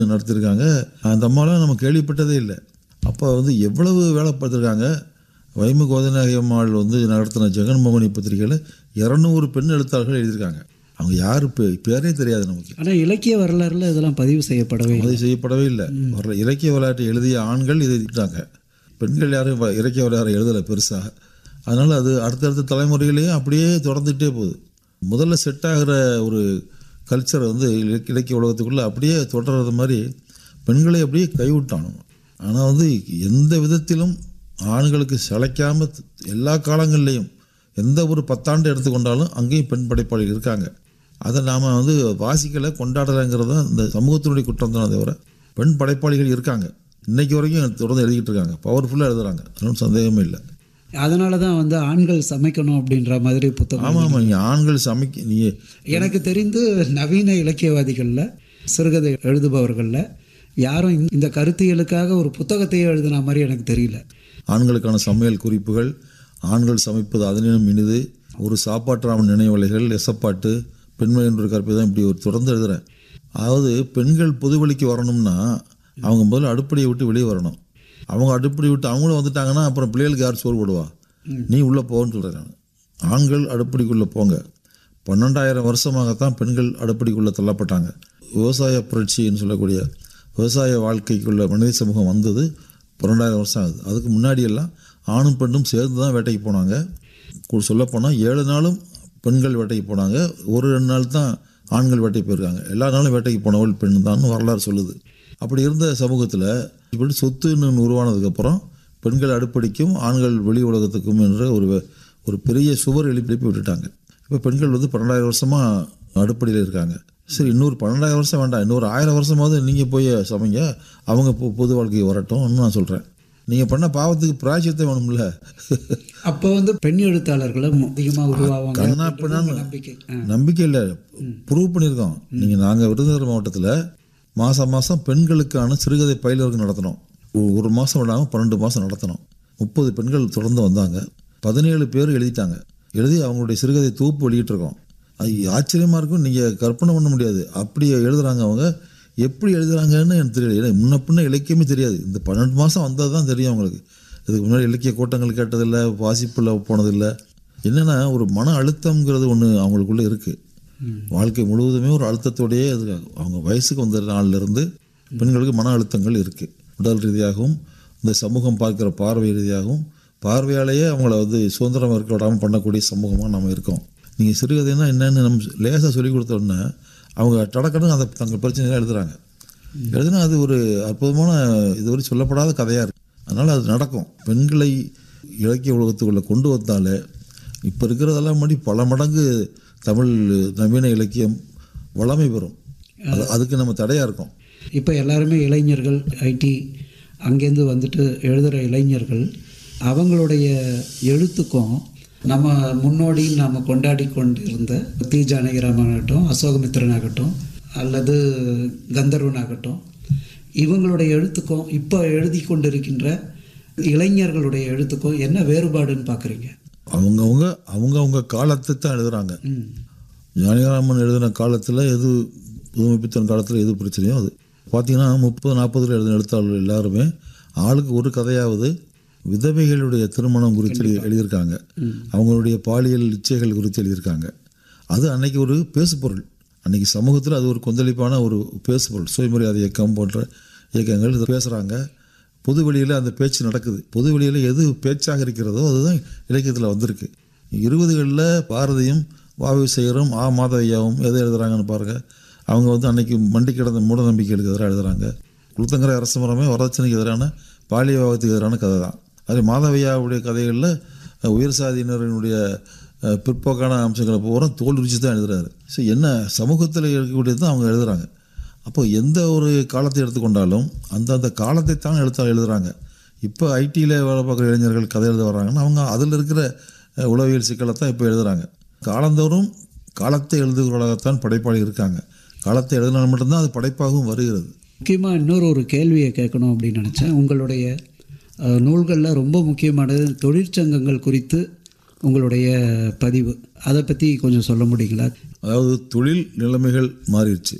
நடத்தியிருக்காங்க அந்த அம்மாலாம் நம்ம கேள்விப்பட்டதே இல்லை அப்போ வந்து எவ்வளவு வேலை பார்த்துருக்காங்க வைமு கோதநாயகி அம்மாள் வந்து நடத்தின ஜெகன்மோகினி பத்திரிகையில் இரநூறு பெண் எழுத்தாளர்கள் எழுதியிருக்காங்க அவங்க யார் பே பேரே தெரியாது நமக்கு ஆனால் இலக்கிய வரலாறுல இதெல்லாம் பதிவு செய்யப்படவே இல்லை அது செய்யப்படவே இல்லை வர இலக்கிய விளையாட்டு எழுதிய ஆண்கள் இதை திட்டாங்க பெண்கள் யாரும் வ- இலக்கிய விளையாட்டு எழுதலை பெருசாக அதனால் அது அடுத்தடுத்த தலைமுறையிலேயும் அப்படியே தொடர்ந்துகிட்டே போகுது முதல்ல செட் ஆகிற ஒரு கல்ச்சர் வந்து இலக்- இலக்கிய உலகத்துக்குள்ளே அப்படியே தொடர்றது மாதிரி பெண்களை அப்படியே கைவிட்டானோ ஆனால் வந்து எந்த விதத்திலும் ஆண்களுக்கு சளைக்காம எல்லா காலங்கள்லேயும் எந்த ஒரு பத்தாண்டு எடுத்துக்கொண்டாலும் அங்கேயும் பெண் படைப்பாளிகள் இருக்காங்க அதை நாம் வந்து வாசிக்கலை கொண்டாடலைங்கிறது தான் இந்த சமூகத்தினுடைய குற்றம் தான் தவிர பெண் படைப்பாளிகள் இருக்காங்க இன்னைக்கு வரைக்கும் தொடர்ந்து எழுதிக்கிட்டு இருக்காங்க பவர்ஃபுல்லாக எழுதுறாங்க ஒன்றும் சந்தேகமே இல்லை அதனால தான் வந்து ஆண்கள் சமைக்கணும் அப்படின்ற மாதிரி புத்தகம் ஆமாம் ஆமாம் நீங்கள் ஆண்கள் சமைக்க நீங்கள் எனக்கு தெரிந்து நவீன இலக்கியவாதிகளில் சிறுகதை எழுதுபவர்களில் யாரும் இந்த- இந்த கருத்தியலுக்காக ஒரு புத்தகத்தையே எழுதின மாதிரி எனக்கு தெரியல ஆண்களுக்கான சமையல் குறிப்புகள் ஆண்கள் சமைப்பது அதனினும் இனிது ஒரு சாப்பாற்றாமன் நினைவலைகள் எசப்பாட்டு பெண்மை என்று கற்பிதான் இப்படி ஒரு தொடர்ந்து எழுதுகிறேன் அதாவது பெண்கள் பொதுவெளிக்கு வரணும்னா அவங்க முதல்ல அடுப்படியை விட்டு வெளியே வரணும் அவங்க அடுப்படி விட்டு அவங்களும் வந்துட்டாங்கன்னா அப்புறம் பிள்ளைகளுக்கு யார் சோறு போடுவா நீ உள்ளே போன்னு சொல்கிறேன் நான் ஆண்கள் அடுப்படிக்குள்ளே போங்க பன்னெண்டாயிரம் வருஷமாகத்தான் பெண்கள் அடுப்படிக்குள்ளே தள்ளப்பட்டாங்க விவசாய புரட்சின்னு சொல்லக்கூடிய விவசாய வாழ்க்கைக்குள்ள மனித சமூகம் வந்தது பன்னெண்டாயிரம் வருஷம் ஆகுது அதுக்கு முன்னாடி எல்லாம் ஆணும் பெண்ணும் சேர்ந்து தான் வேட்டைக்கு போனாங்க கு- சொல்லப்போனால் ஏழு நாளும் பெண்கள் வேட்டைக்கு போனாங்க ஒரு ரெண்டு நாள் தான் ஆண்கள் வேட்டைக்கு போயிருக்காங்க எல்லா நாளும் வேட்டைக்கு போனவள் பெண் தான் வரலாறு சொல்லுது அப்படி இருந்த சமூகத்தில் இப்படி சொத்துன்னு உருவானதுக்கப்புறம் பெண்கள் அடுப்படிக்கும் ஆண்கள் வெளி உலகத்துக்கும் என்ற ஒரு வே- ஒரு பெரிய சுவர் எழுப்பி எழுப்பி விட்டுட்டாங்க இப்போ பெண்கள் வந்து பன்னெண்டாயிரம் வருஷமாக அடுப்படியில் இருக்காங்க சரி இன்னொரு பன்னெண்டாயிரம் வருஷம் வேண்டாம் இன்னொரு ஆயிரம் வருஷமாவது நீங்கள் போய் சமைங்க அவங்க பொ- பொது வாழ்க்கைக்கு வரட்டும்னு நான் சொல்கிறேன் நீங்கள் பண்ண பாவத்துக்கு பிராய்ச்சியத்தை வேணும்ல அப்போ வந்து பெண் எழுத்தாளர்களும் அதிகமாக உருவாவாங்க கண்ணா அப்படின்றது பின்னான்னு உங்க நம்பிக்கை ஆ. நம்பிக்கை இல்லை ப்ரூவ் பண்ணியிருக்கோம் நீங்கள் நாங்கள் விருதுநகர் மாவட்டத்தில் மாதம் மாதம் பெண்களுக்கான சிறுகதை பயிலவர்கள் நடத்தினோம் ஒ- ஒரு மாதம் விடாமல் பன்னெண்டு மாதம் நடத்தினோம் முப்பது பெண்கள் தொடர்ந்து வந்தாங்க பதினேழு பேர் எழுதிட்டாங்க எழுதி அவங்களுடைய சிறுகதை தொகுப்பு வெளியிட்டிருக்கோம் அது ஆச்சரியமாக இருக்கும் நீங்கள் கற்பனை பண்ண முடியாது அப்படி எழுதுறாங்க அவங்க எப்படி எழுதுறாங்கன்னு எனக்கு தெரியல ஏன்னா முன்ன பின்ன இலக்கியமே தெரியாது இந்த பன்னெண்டு மாதம் வந்தது தான் தெரியும் அவங்களுக்கு இதுக்கு முன்னாடி இலக்கிய கூட்டங்கள் கேட்டதில்லை வாசிப்பில் போனதில்லை என்னென்னா ஒரு மன அழுத்தம்ங்கிறது ஒன்று அவங்களுக்குள்ளே இருக்குது வாழ்க்கை முழுவதுமே ஒரு அழுத்தத்தோடையே இருக்காங்க அவங்க வயசுக்கு வந்த நாள்லேருந்து பெண்களுக்கு மன அழுத்தங்கள் இருக்குது உடல் ரீதியாகவும் இந்த சமூகம் பார்க்குற பார்வை ரீதியாகவும் பார்வையாலேயே அவங்கள வந்து சுதந்திரம் இருக்க விடாமல் பண்ணக்கூடிய சமூகமாக நம்ம இருக்கோம் நீங்கள் சிறுகதைன்னா என்னென்னு நம்ம லேசாக சொல்லி கொடுத்த உடனே அவங்க டடக்கடன்னு அந்த தங்கள் பிரச்சனைகளை எழுதுறாங்க எழுதுனா அது ஒரு அற்புதமான இதுவரை சொல்லப்படாத கதையாக இருக்குது அதனால் அது நடக்கும் பெண்களை இலக்கிய உலகத்துக்குள்ளே கொண்டு வந்தாலே இப்போ இருக்கிறதெல்லாம் முன்னாடி பல மடங்கு தமிழ் நவீன இலக்கியம் வளமை பெறும் அது அதுக்கு நம்ம தடையாக இருக்கோம் இப்போ எல்லாருமே இளைஞர்கள் ஐடி அங்கேருந்து வந்துட்டு எழுதுகிற இளைஞர்கள் அவங்களுடைய எழுத்துக்கும் நம்ம முன்னோடி நாம் கொண்டாடி கொண்டிருந்த தி ஜானகிராமனாகட்டும் அசோகமித்திரன் ஆகட்டும் அல்லது கந்தர்வன் ஆகட்டும் இவங்களுடைய எழுத்துக்கும் இப்போ எழுதி கொண்டிருக்கின்ற இளைஞர்களுடைய எழுத்துக்கும் என்ன வேறுபாடுன்னு பார்க்குறீங்க அவங்கவுங்க அவங்கவுங்க காலத்தை தான் எழுதுகிறாங்க ம் ஞானிராமன் எழுதின காலத்தில் எது புதுமைப்பித்தன் காலத்தில் எது பிரச்சனையோ அது பார்த்தீங்கன்னா முப்பது நாற்பதுல எழுதின எழுத்தாளர்கள் எல்லாருமே ஆளுக்கு ஒரு கதையாவது விதவைகளுடைய திருமணம் குறித்து எழுதி- எழுதியிருக்காங்க அவங்களுடைய பாலியல் இச்சைகள் குறித்து எழுதியிருக்காங்க அது அன்னைக்கு ஒரு பேசுபொருள் அன்னைக்கு சமூகத்தில் அது ஒரு கொந்தளிப்பான ஒரு பேசுபொருள் சுயமரியாதை இயக்கம் போன்ற இயக்கங்கள் இது பேசுகிறாங்க பொது வெளியில் அந்த பேச்சு நடக்குது பொது வெளியில் எது பேச்சாக இருக்கிறதோ அதுதான் இலக்கியத்தில் வந்திருக்கு இருபதுகளில் பாரதியும் வாவி செய்கிறோம் ஆ மாதவையாவும் எதை எழுதுறாங்கன்னு பாருங்கள் அவங்க வந்து அன்னைக்கு மண்டி கிடந்த மூட நம்பிக்கைகளுக்கு எதிராக எழுதுறாங்க குளுத்தங்கரை அரசு மரமே வரதட்சணைக்கு எதிரான பாலிய விவாகத்துக்கு எதிரான கதை தான் அதே மாதவையாவுடைய கதைகளில் அஹ், உயர் சாதியினரினுடைய அஹ், பிற்போக்கான அம்சங்களை பூரா தோல் ருச்சி தான் எழுதுறாரு ஸோ என்ன சமூகத்தில் இருக்கக்கூடியது தான் அவங்க எழுதுறாங்க அப்போ எந்த ஒரு காலத்தை எடுத்துக்கொண்டாலும் அந்தந்த காலத்தை தான் எழுத்தா எழுதுறாங்க இப்போ ஐடியில் வேலை பார்க்குற இளைஞர்கள் கதை எழுத வர்றாங்கன்னா அவங்க அதில் இருக்கிற அஹ், உளவியல் சிக்கலை தான் இப்போ எழுதுறாங்க காலந்தோறும் காலத்தை எழுதுகிறவர்களாகத்தான் படைப்பாளி இருக்காங்க காலத்தை எழுதினால் மட்டும்தான் அது படைப்பாகவும் வருகிறது முக்கியமாக இன்னொரு ஒரு கேள்வியை கேட்கணும் அப்படின்னு நினச்சேன் உங்களுடைய நூல்களில் ரொம்ப முக்கியமானது தொழிற்சங்கங்கள் குறித்து உங்களுடைய பதிவு அதை பற்றி கொஞ்சம் சொல்ல முடியுங்களா அதாவது தொழில் நிலைமைகள் மாறிடுச்சு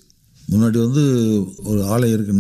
முன்னாடி வந்து ஒரு ஆலயம் இருக்குன்னா